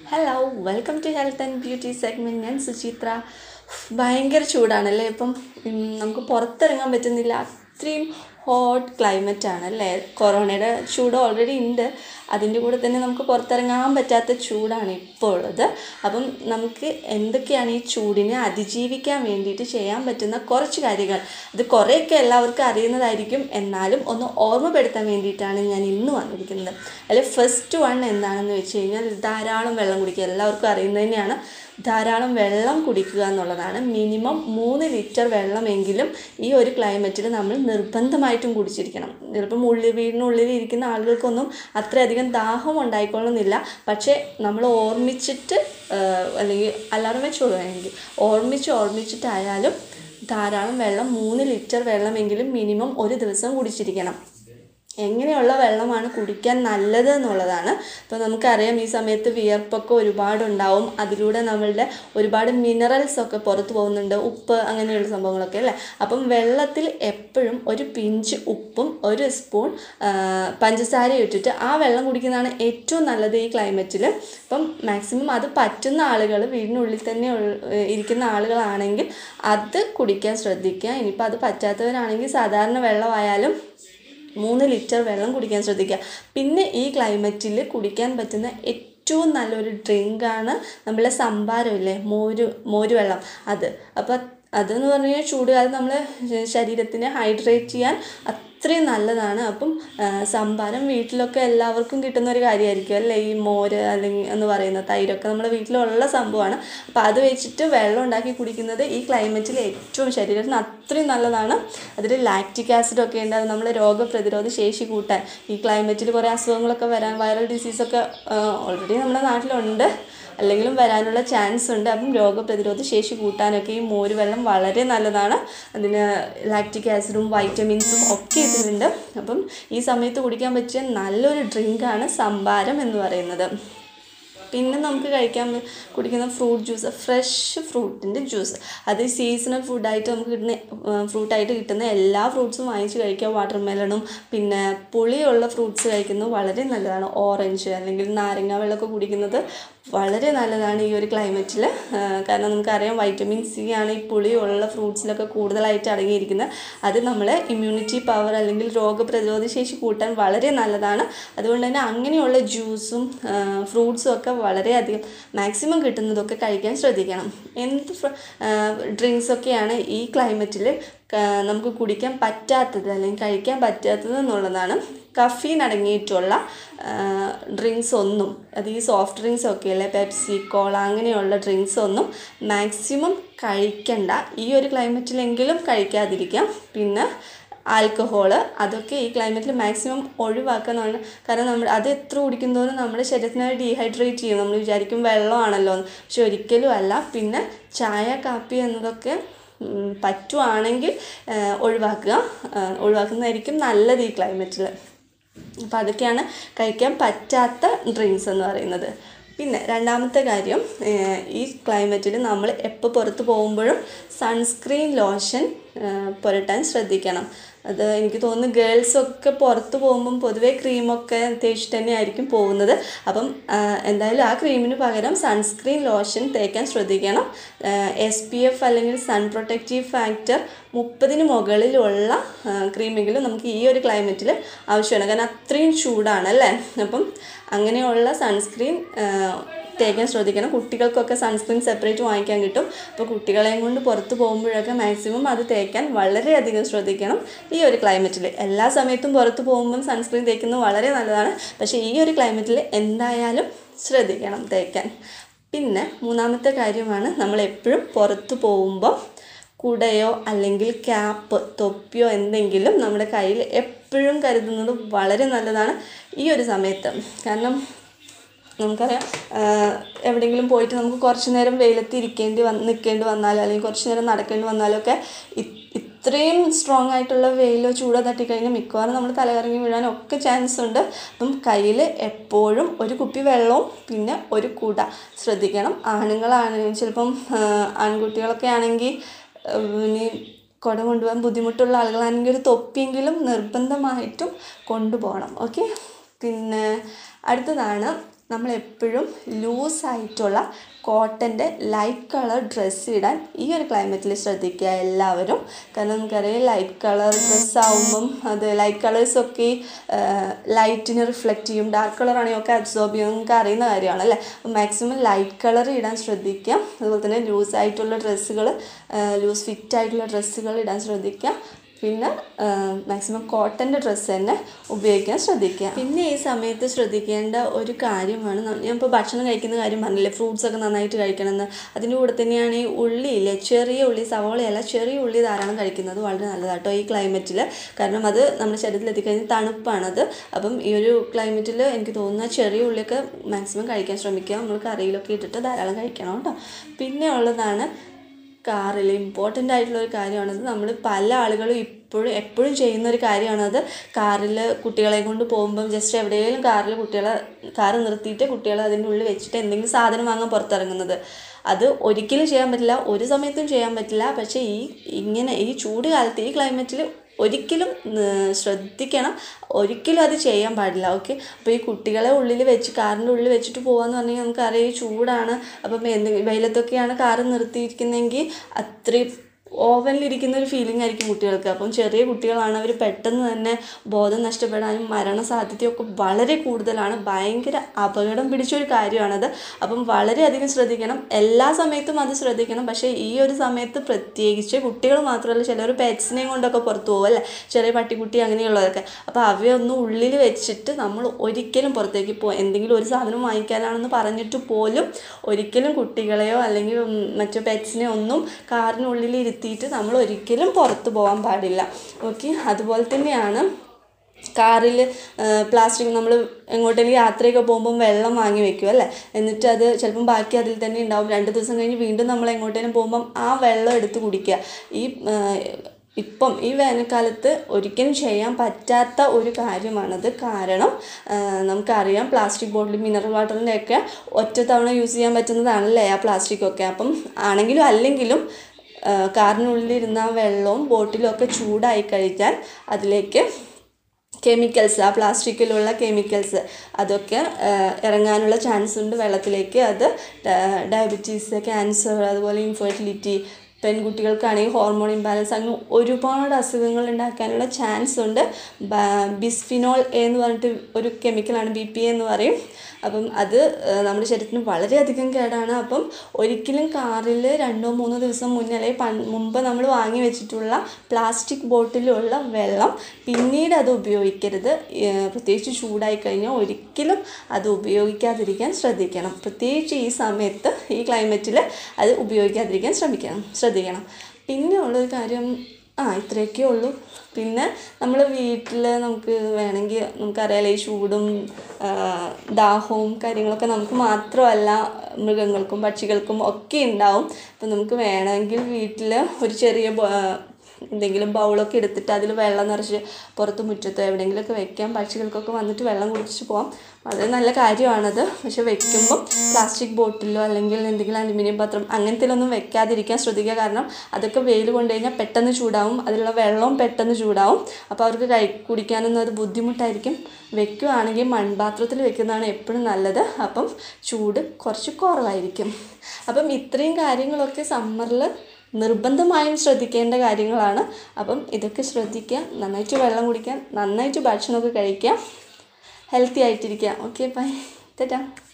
hello welcome to health and beauty segment ഞാൻ സുചിത്ര ഭയങ്കര ചൂടാണല്ലേ ഇപ്പം ഉം, നമുക്ക് പുറത്തിറങ്ങാൻ പറ്റുന്നില്ല അത്രയും ഹോട്ട് ക്ലൈമറ്റ് ആണ് അല്ലേ കൊറോണയുടെ ചൂട് ഓൾറെഡി ഉണ്ട് അതിൻ്റെ കൂടെ തന്നെ നമുക്ക് പുറത്തിറങ്ങാൻ പറ്റാത്ത ചൂടാണ് ഇപ്പോൾ ഉള്ളത് അപ്പം നമുക്ക് എന്തൊക്കെയാണ് ഈ ചൂടിനെ അതിജീവിക്കാൻ വേണ്ടിയിട്ട് ചെയ്യാൻ പറ്റുന്ന കുറച്ച് കാര്യങ്ങൾ അത് കുറേയൊക്കെ എല്ലാവർക്കും അറിയുന്നതായിരിക്കും എന്നാലും ഒന്ന് ഓർമ്മപ്പെടുത്താൻ വേണ്ടിയിട്ടാണ് ഞാൻ ഇന്ന് വന്നിരിക്കുന്നത് അതിൽ ഫസ്റ്റ് വൺ എന്താണെന്ന് വെച്ച് കഴിഞ്ഞാൽ ധാരാളം വെള്ളം കുടിക്കുക എല്ലാവർക്കും അറിയുന്നത് തന്നെയാണ് ധാരാളം വെള്ളം കുടിക്കുക എന്നുള്ളതാണ് മിനിമം മൂന്ന് ലിറ്റർ വെള്ളമെങ്കിലും ഈ ഒരു ക്ലൈമറ്റിൽ നമ്മൾ നിർബന്ധമായിട്ടും കുടിച്ചിരിക്കണം ചിലപ്പം ഉള്ളിൽ വീടിനുള്ളിൽ ഇരിക്കുന്ന ആളുകൾക്കൊന്നും അത്രയധികം ദാഹം ഉണ്ടായിക്കൊള്ളുന്നില്ല പക്ഷേ നമ്മൾ ഓർമ്മിച്ചിട്ട് ആഹ് അല്ലെങ്കിൽ അലാറം വെച്ചോളൂ വേണമെങ്കിൽ ഓർമ്മിച്ച് ഓർമ്മിച്ചിട്ടായാലും ധാരാളം വെള്ളം മൂന്ന് ലിറ്റർ വെള്ളമെങ്കിലും മിനിമം ഒരു ദിവസം കുടിച്ചിരിക്കണം എങ്ങനെയുള്ള വെള്ളമാണ് കുടിക്കാൻ നല്ലത് എന്നുള്ളതാണ് ഇപ്പോൾ നമുക്കറിയാം ഈ സമയത്ത് വിയർപ്പൊക്കെ ഒരുപാടുണ്ടാവും അതിലൂടെ നമ്മളുടെ ഒരുപാട് മിനറൽസ് ഒക്കെ പുറത്ത് പോകുന്നുണ്ട് ഉപ്പ് അങ്ങനെയുള്ള സംഭവങ്ങളൊക്കെ അല്ലേ അപ്പം വെള്ളത്തിൽ എപ്പോഴും ഒരു പിഞ്ച് ഉപ്പും ഒരു സ്പൂൺ പഞ്ചസാരയും ഇട്ടിട്ട് ആ വെള്ളം കുടിക്കുന്നതാണ് ഏറ്റവും നല്ലത് ഈ ക്ലൈമറ്റിൽ അപ്പം മാക്സിമം അത് പറ്റുന്ന ആളുകൾ വീടിനുള്ളിൽ തന്നെ ഉൾ- ഇരിക്കുന്ന ആളുകളാണെങ്കിൽ അത് കുടിക്കാൻ ശ്രദ്ധിക്കുക ഇനിയിപ്പോൾ അത് പറ്റാത്തവരാണെങ്കിൽ സാധാരണ വെള്ളമായാലും മൂന്ന് ലിറ്റർ വെള്ളം കുടിക്കാൻ ശ്രദ്ധിക്കുക പിന്നെ ഈ ക്ലൈമറ്റിൽ കുടിക്കാൻ പറ്റുന്ന ഏറ്റവും നല്ലൊരു ഡ്രിങ്കാണ് നമ്മളെ സംഭാരമില്ലേ മോര് മോര് വെള്ളം അത് അപ്പോൾ അതെന്ന് പറഞ്ഞു കഴിഞ്ഞാൽ ചൂടുകാലത്ത് നമ്മൾ ശരീരത്തിനെ ഹൈഡ്രേറ്റ് ചെയ്യാൻ അത്രയും നല്ലതാണ് അപ്പം ആ, സംഭാരം വീട്ടിലൊക്കെ എല്ലാവർക്കും കിട്ടുന്ന ഒരു കാര്യമായിരിക്കും അല്ലേ ഈ മോര് അല്ലെങ്കിൽ എന്ന് പറയുന്ന തൈരൊക്കെ നമ്മുടെ വീട്ടിലുള്ള സംഭവമാണ് അപ്പോൾ അത് വെച്ചിട്ട് വെള്ളം ഉണ്ടാക്കി കുടിക്കുന്നത് ഈ ക്ലൈമറ്റിൽ ഏറ്റവും ശരീരത്തിന് അത്രയും നല്ലതാണ് അതിൽ ലാക്റ്റിക് ആസിഡ് ഒക്കെ ഉണ്ട് അത് നമ്മളെ രോഗപ്രതിരോധ ശേഷി കൂട്ടാൻ ഈ ക്ലൈമറ്റിൽ കുറേ അസുഖങ്ങളൊക്കെ വരാൻ വൈറൽ ഡിസീസൊക്കെ ഓൾറെഡി നമ്മുടെ നാട്ടിലുണ്ട് അല്ലെങ്കിലും വരാനുള്ള ചാൻസ് ഉണ്ട് അപ്പം രോഗപ്രതിരോധ ശേഷി കൂട്ടാനൊക്കെ ഈ മോര് വെള്ളം വളരെ നല്ലതാണ് അതിന് ലാക്റ്റിക് ആസിഡും വൈറ്റമിൻസും ഒക്കെ ഇതിലുണ്ട് അപ്പം ഈ സമയത്ത് കുടിക്കാൻ പറ്റിയ നല്ലൊരു ഡ്രിങ്കാണ് സംഭാരം എന്ന് പറയുന്നത് പിന്നെ നമുക്ക് കഴിക്കാൻ പ- കുടിക്കുന്ന ഫ്രൂട്ട് ജ്യൂസ് ഫ്രഷ് ഫ്രൂട്ടിൻ്റെ ജ്യൂസ് അത് സീസണൽ ഫുഡായിട്ട് നമുക്ക് കിട്ടുന്ന ഫ്രൂട്ടായിട്ട് കിട്ടുന്ന എല്ലാ ഫ്രൂട്ട്സും വാങ്ങിച്ച് കഴിക്കുക വാട്ടർ മെലണും പിന്നെ പുളിയുള്ള ഫ്രൂട്ട്സ് കഴിക്കുന്നത് വളരെ നല്ലതാണ് ഓറഞ്ച് അല്ലെങ്കിൽ നാരങ്ങ വെള്ളമൊക്കെ കുടിക്കുന്നത് വളരെ നല്ലതാണ് ഈ ഒരു ക്ലൈമറ്റിൽ കാരണം നമുക്കറിയാം വൈറ്റമിൻ സി ആണ് ഈ പുളിയുള്ള ഫ്രൂട്ട്സിലൊക്കെ കൂടുതലായിട്ട് അടങ്ങിയിരിക്കുന്നത് അത് നമ്മളെ ഇമ്മ്യൂണിറ്റി പവർ അല്ലെങ്കിൽ രോഗപ്രതിരോധ ശേഷി കൂട്ടാൻ വളരെ നല്ലതാണ് അതുകൊണ്ട് തന്നെ അങ്ങനെയുള്ള ജ്യൂസും ഫ്രൂട്ട്സും ഒക്കെ വളരെയധികം മാക്സിമം കിട്ടുന്നതൊക്കെ കഴിക്കാൻ ശ്രദ്ധിക്കണം എന്ത് ഡ്രിങ്ക്സ് ഒക്കെയാണ് ഈ ക്ലൈമറ്റിൽ നമുക്ക് കുടിക്കാൻ പറ്റാത്തത് അല്ലെങ്കിൽ കഴിക്കാൻ പറ്റാത്തത് എന്നുള്ളതാണ് കഫീൻ അടങ്ങിയിട്ടുള്ള ഡ്രിങ്ക്സ് ഒന്നും അത് ഈ സോഫ്റ്റ് ഡ്രിങ്ക്സ് ഒക്കെ അല്ലേ പെപ്സി കോള അങ്ങനെയുള്ള ഡ്രിങ്ക്സ് ഒന്നും മാക്സിമം കഴിക്കണ്ട ഈ ഒരു ക്ലൈമറ്റിലെങ്കിലും കഴിക്കാതിരിക്കാം പിന്നെ ആൽക്കഹോള് അതൊക്കെ ഈ ക്ലൈമറ്റിൽ മാക്സിമം ഒഴിവാക്കുന്നതാണ് കാരണം നമ്മൾ അത് എത്ര കുടിക്കുന്തോറും നമ്മുടെ ശരീരത്തിനെ ഡീഹൈഡ്രേറ്റ് ചെയ്യും നമ്മൾ വിചാരിക്കും വെള്ളമാണല്ലോ എന്ന് പക്ഷെ ഒരിക്കലും അല്ല പിന്നെ ചായ കാപ്പി എന്നതൊക്കെ ഉം, പറ്റുവാണെങ്കിൽ ആ, ഒഴിവാക്കുക ആ, ഒഴിവാക്കുന്നതായിരിക്കും നല്ലത് ഈ ക്ലൈമറ്റിൽ അപ്പോൾ അതൊക്കെയാണ് കഴിക്കാൻ പറ്റാത്ത ഡ്രിങ്ക്സ് എന്ന് പറയുന്നത് പിന്നെ രണ്ടാമത്തെ കാര്യം ഏഹ് ഈ ക്ലൈമറ്റിൽ നമ്മൾ എപ്പോൾ പുറത്ത് പോകുമ്പോഴും സൺസ്ക്രീൻ ലോഷൻ പുരട്ടാൻ ശ്രദ്ധിക്കണം അത് എനിക്ക് തോന്നുന്നു ഗേൾസൊക്കെ പുറത്ത് പോകുമ്പം പൊതുവേ ക്രീമൊക്കെ തേച്ചിട്ട് തന്നെ ആയിരിക്കും പോകുന്നത് അപ്പം ആഹ് എന്തായാലും ആ ക്രീമിന് പകരം സൺസ്ക്രീൻ ലോഷൻ തേക്കാൻ ശ്രദ്ധിക്കണം എസ് പി എഫ് അല്ലെങ്കിൽ സൺ പ്രൊട്ടക്റ്റീവ് ഫാക്ടർ മുപ്പതിന് മുകളിലുള്ള ക്രീമെങ്കിലും നമുക്ക് ഈ ഒരു ക്ലൈമറ്റിൽ ആവശ്യമാണ് കാരണം അത്രയും ചൂടാണ് അല്ലേ അപ്പം അങ്ങനെയുള്ള സൺസ്ക്രീൻ തേക്കാൻ ശ്രദ്ധിക്കണം കുട്ടികൾക്കൊക്കെ സൺസ്ക്രീൻ സെപ്പറേറ്റ് വാങ്ങിക്കാൻ കിട്ടും അപ്പോൾ കുട്ടികളെയും കൊണ്ട് പുറത്ത് പോകുമ്പോഴൊക്കെ മാക്സിമം അത് തേക്കാൻ വളരെയധികം ശ്രദ്ധിക്കണം ഈ ഒരു ക്ലൈമറ്റിൽ എല്ലാ സമയത്തും പുറത്ത് പോകുമ്പം സൺസ്ക്രീൻ തേക്കുന്നത് വളരെ നല്ലതാണ് പക്ഷേ ഈ ഒരു ക്ലൈമറ്റിൽ എന്തായാലും ശ്രദ്ധിക്കണം തേക്കാൻ പിന്നെ മൂന്നാമത്തെ കാര്യമാണ് നമ്മൾ എപ്പോഴും പുറത്ത് പോകുമ്പോൾ കുടയോ അല്ലെങ്കിൽ ക്യാപ്പ് തൊപ്പിയോ എന്തെങ്കിലും നമ്മുടെ കയ്യിൽ എപ്പോഴും കരുതുന്നത് വളരെ നല്ലതാണ് ഈ ഒരു സമയത്ത് കാരണം നമുക്കറിയാം ആഹ് എവിടെയെങ്കിലും പോയിട്ട് നമുക്ക് കുറച്ച് നേരം വെയിലത്ത് ഇരിക്കേണ്ടി വന്ന് നിൽക്കേണ്ടി വന്നാലോ അല്ലെങ്കിൽ കുറച്ച് നേരം നടക്കേണ്ടി വന്നാലോ ഒക്കെ ഇ- ഇത്രയും സ്ട്രോങ് ആയിട്ടുള്ള വെയിലോ ചൂടോ തട്ടിക്കഴിഞ്ഞാൽ മിക്കവാറും നമ്മൾ തലകറങ്ങി വീഴാനൊക്കെ ചാൻസ് ഉണ്ട് അപ്പം കയ്യിൽ എപ്പോഴും ഒരു കുപ്പി വെള്ളവും പിന്നെ ഒരു കുട ശ്രദ്ധിക്കണം ആണുങ്ങളാണ് ചിലപ്പം ആഹ് ആൺകുട്ടികളൊക്കെ ആണെങ്കിൽ ഇനി കുട കൊണ്ടുപോകാൻ ബുദ്ധിമുട്ടുള്ള ആളുകളാണെങ്കിൽ ഒരു തൊപ്പിയെങ്കിലും നിർബന്ധമായിട്ടും കൊണ്ടുപോകണം ഓക്കെ പിന്നെ അടുത്തതാണ് നമ്മളെപ്പോഴും ലൂസായിട്ടുള്ള കോട്ടൻ്റെ ലൈറ്റ് കളർ ഡ്രസ്സ് ഇടാൻ ഈ ഒരു ക്ലൈമറ്റിൽ ശ്രദ്ധിക്കുക എല്ലാവരും കാരണം നമുക്കറിയാം ലൈറ്റ് കളർ ഡ്രസ്സ് ആവുമ്പം അത് ലൈറ്റ് കളേഴ്സൊക്കെ ലൈറ്റിനെ റിഫ്ലക്റ്റ് ചെയ്യും ഡാർക്ക് കളർ ആണെങ്കിൽ ഒക്കെ അബ്സോർബ് ചെയ്യും നമുക്ക് അറിയുന്ന കാര്യമാണ് അല്ലേ അപ്പം മാക്സിമം ലൈറ്റ് കളർ ഇടാൻ ശ്രദ്ധിക്കുക അതുപോലെ തന്നെ ലൂസ് ആയിട്ടുള്ള ഡ്രസ്സുകൾ ലൂസ് ഫിറ്റ് ആയിട്ടുള്ള ഡ്രസ്സുകൾ ഇടാൻ ശ്രദ്ധിക്കുക പിന്നെ മാക്സിമം കോട്ടൻ്റെ ഡ്രസ്സ് തന്നെ ഉപയോഗിക്കാൻ ശ്രദ്ധിക്കുക പിന്നെ ഈ സമയത്ത് ശ്രദ്ധിക്കേണ്ട ഒരു കാര്യമാണ് ന- ഞാൻ ഇപ്പോൾ ഭക്ഷണം കഴിക്കുന്ന കാര്യം പറഞ്ഞില്ലേ ഫ്രൂട്ട്സ് ഒക്കെ നന്നായിട്ട് കഴിക്കണമെന്ന് അതിൻ്റെ കൂടെ തന്നെയാണ് ഈ ഉള്ളിയില്ലേ ചെറിയ ഉള്ളി സവോളയല്ല ചെറിയ ഉള്ളി ധാരാളം കഴിക്കുന്നത് വളരെ നല്ലതാട്ടോ ഈ ക്ലൈമറ്റിൽ കാരണം അത് നമ്മുടെ ശരീരത്തിൽ എത്തിക്കഴിഞ്ഞാൽ തണുപ്പാണത് അപ്പം ഈ ഒരു ക്ലൈമറ്റിൽ എനിക്ക് തോന്നുന്ന ചെറിയ ഉള്ളിയൊക്കെ മാക്സിമം കഴിക്കാൻ ശ്രമിക്കുക നമ്മൾ കറിയിലൊക്കെ ഇട്ടിട്ട് ധാരാളം കഴിക്കണം കേട്ടോ പിന്നെ ഉള്ളതാണ് കാറിൽ ഇമ്പോർട്ടൻ്റ് ആയിട്ടുള്ള ഒരു കാര്യമാണത് നമ്മൾ പല ആളുകളും ഇപ്പോഴും എപ്പോഴും ചെയ്യുന്ന ഒരു കാര്യമാണത് കാറിൽ കുട്ടികളെ കൊണ്ട് പോകുമ്പം ജസ്റ്റ് എവിടെയെങ്കിലും കാറിൽ കുട്ടികളെ കാറ് നിർത്തിയിട്ട് കുട്ടികളെ അതിൻ്റെ ഉള്ളിൽ വെച്ചിട്ട് എന്തെങ്കിലും സാധനം വാങ്ങാൻ പുറത്തിറങ്ങുന്നത് അത് ഒരിക്കലും ചെയ്യാൻ പറ്റില്ല ഒരു സമയത്തും ചെയ്യാൻ പറ്റില്ല പക്ഷേ ഈ ഇങ്ങനെ ഈ ചൂട് കാലത്ത് ഈ ക്ലൈമറ്റിൽ ഒരിക്കലും ഏർ, ശ്രദ്ധിക്കണം ഒരിക്കലും അത് ചെയ്യാൻ പാടില്ല ഓക്കെ അപ്പോൾ ഈ കുട്ടികളെ ഉള്ളിൽ വെച്ച് കാറിൻ്റെ ഉള്ളിൽ വെച്ചിട്ട് പോകാന്ന് പറഞ്ഞാൽ നമുക്കറിയാം ഈ ചൂടാണ് അപ്പം എന്തെങ്കിലും വെയിലത്തൊക്കെയാണ് കാറ് നിർത്തിയിരിക്കുന്നതെങ്കിൽ അത്രയും ഓവനിലിരിക്കുന്ന ഒരു ഫീലിംഗ് ആയിരിക്കും കുട്ടികൾക്ക് അപ്പം ചെറിയ കുട്ടികളാണ് അവർ പെട്ടെന്ന് തന്നെ ബോധം നഷ്ടപ്പെടാനും മരണ സാധ്യതയൊക്കെ വളരെ കൂടുതലാണ് ഭയങ്കര അപകടം പിടിച്ച ഒരു കാര്യമാണത് അപ്പം വളരെയധികം ശ്രദ്ധിക്കണം എല്ലാ സമയത്തും അത് ശ്രദ്ധിക്കണം പക്ഷേ ഈ ഒരു സമയത്ത് പ്രത്യേകിച്ച് കുട്ടികൾ മാത്രമല്ല ചിലർ പെറ്റ്സിനെയും കൊണ്ടൊക്കെ പുറത്തു പോകും അല്ലേ ചെറിയ പട്ടിക്കുട്ടി അങ്ങനെയുള്ളതൊക്കെ അപ്പോൾ അവയൊന്നും ഉള്ളിൽ വെച്ചിട്ട് നമ്മൾ ഒരിക്കലും പുറത്തേക്ക് പോ എന്തെങ്കിലും ഒരു സാധനം വാങ്ങിക്കാനാണെന്ന് പറഞ്ഞിട്ട് പോലും ഒരിക്കലും കുട്ടികളെയോ അല്ലെങ്കിൽ ഉം, മറ്റു പെറ്റ്സിനെയോ ഒന്നും കാറിനുള്ളിൽ ഇരുത്തിയിട്ട് നമ്മൾ ഒരിക്കലും പുറത്ത് പോകാൻ പാടില്ല ഓക്കെ അതുപോലെ തന്നെയാണ് കാറിൽ പ്ലാസ്റ്റിക് നമ്മൾ എങ്ങോട്ടെങ്കിലും യാത്രയൊക്കെ പോകുമ്പം വെള്ളം വാങ്ങി വെക്കും അല്ലേ എന്നിട്ട് അത് ചിലപ്പം ബാക്കി അതിൽ തന്നെ ഉണ്ടാവും രണ്ട് ദിവസം കഴിഞ്ഞ് വീണ്ടും നമ്മൾ എങ്ങോട്ടേലും പോകുമ്പം ആ വെള്ളം എടുത്ത് കുടിക്കുക ഈ ആ, ഇപ്പം ഈ വേനൽക്കാലത്ത് ഒരിക്കലും ചെയ്യാൻ പറ്റാത്ത ഒരു കാര്യമാണത് കാരണം ആ, നമുക്കറിയാം പ്ലാസ്റ്റിക് ബോട്ടിൽ മിനറൽ വാട്ടറിൻ്റെ ഒക്കെ ഒറ്റ തവണ യൂസ് ചെയ്യാൻ പറ്റുന്നതാണല്ലേ ആ പ്ലാസ്റ്റിക് ഒക്കെ അപ്പം ആണെങ്കിലും അല്ലെങ്കിലും ആ, കാറിനുള്ളിലിരുന്ന ആ വെള്ളവും ബോട്ടിലും ഒക്കെ ചൂടായി കഴിഞ്ഞാൽ അതിലേക്ക് കെമിക്കൽസ് ആ പ്ലാസ്റ്റിക്കിലുള്ള കെമിക്കൽസ് അതൊക്കെ ആ, ഇറങ്ങാനുള്ള ചാൻസ് ഉണ്ട് വെള്ളത്തിലേക്ക് അത് ഡയബറ്റീസ് ക്യാൻസർ അതുപോലെ ഇൻഫെർട്ടിലിറ്റി പെൺകുട്ടികൾക്കാണെങ്കിൽ ഹോർമോൺ ഇംബാലൻസ് അങ്ങനെ ഒരുപാട് അസുഖങ്ങൾ ഉണ്ടാക്കാനുള്ള ചാൻസ് ഉണ്ട് ബ- ബിസ്ഫിനോൾ എ എന്ന് പറഞ്ഞിട്ട് ഒരു കെമിക്കലാണ് ബി പി എ എന്ന് പറയും അപ്പം അത് ആ, നമ്മുടെ ശരീരത്തിന് വളരെയധികം കേടാണ് അപ്പം ഒരിക്കലും കാറിൽ രണ്ടോ മൂന്നോ ദിവസം മുന്നേ അല്ലെങ്കിൽ പൺ മുമ്പ് നമ്മൾ വാങ്ങി വെച്ചിട്ടുള്ള പ്ലാസ്റ്റിക് ബോട്ടിലുള്ള വെള്ളം പിന്നീട് അത് ഉപയോഗിക്കരുത് ഏ, പ്രത്യേകിച്ച് ചൂടായി കഴിഞ്ഞാൽ ഒരിക്കലും അത് ഉപയോഗിക്കാതിരിക്കാൻ ശ്രദ്ധിക്കണം പ്രത്യേകിച്ച് ഈ സമയത്ത് ഈ ക്ലൈമറ്റിൽ അത് ഉപയോഗിക്കാതിരിക്കാൻ ശ്രമിക്കണം ശ്രദ്ധിക്കണം പിന്നെ ഉള്ളൊരു കാര്യം ആ ഇത്രയൊക്കെ ഉള്ളൂ പിന്നെ നമ്മൾ വീട്ടിൽ നമുക്ക് വേണമെങ്കിൽ നമുക്കറിയാലോ ഈ ചൂടും ആ, ദാഹവും കാര്യങ്ങളൊക്കെ നമുക്ക് മാത്രമല്ല മൃഗങ്ങൾക്കും പക്ഷികൾക്കും ഒക്കെ ഉണ്ടാവും അപ്പം നമുക്ക് വേണമെങ്കിൽ വീട്ടിൽ ഒരു ചെറിയ ബോ- എന്തെങ്കിലും ബൗളൊക്കെ എടുത്തിട്ട് അതിൽ വെള്ളം നിറച്ച് പുറത്ത് മുറ്റത്തോ എവിടെയെങ്കിലുമൊക്കെ വെക്കാം പക്ഷികൾക്കൊക്കെ വന്നിട്ട് വെള്ളം കുടിച്ച് പോകാം വളരെ നല്ല കാര്യമാണത് പക്ഷെ വെക്കുമ്പം പ്ലാസ്റ്റിക് ബോട്ടിലോ അല്ലെങ്കിൽ എന്തെങ്കിലും അലുമിനിയം പാത്രം അങ്ങനത്തേലൊന്നും വെക്കാതിരിക്കാൻ ശ്രദ്ധിക്കുക കാരണം അതൊക്കെ വെയിൽ കൊണ്ടു കഴിഞ്ഞാൽ പെട്ടെന്ന് ചൂടാവും അതിലുള്ള വെള്ളവും പെട്ടെന്ന് ചൂടാവും അപ്പോൾ അവർക്ക് കഴി കുടിക്കാനൊന്നും അത് ബുദ്ധിമുട്ടായിരിക്കും വെക്കുകയാണെങ്കിൽ മൺപാത്രത്തിൽ വെക്കുന്നതാണ് എപ്പോഴും നല്ലത് അപ്പം ചൂട് കുറച്ച് കുറവായിരിക്കും അപ്പം ഇത്രയും കാര്യങ്ങളൊക്കെ സമ്മറിൽ നിർബന്ധമായും ശ്രദ്ധിക്കേണ്ട കാര്യങ്ങളാണ് അപ്പം ഇതൊക്കെ ശ്രദ്ധിക്കുക നന്നായിട്ട് വെള്ളം കുടിക്കാൻ നന്നായിട്ട് ഭക്ഷണമൊക്കെ കഴിക്കുക ഹെൽത്തി ആയിട്ടിരിക്കുക ഓക്കെ ബൈ തെറ്റാ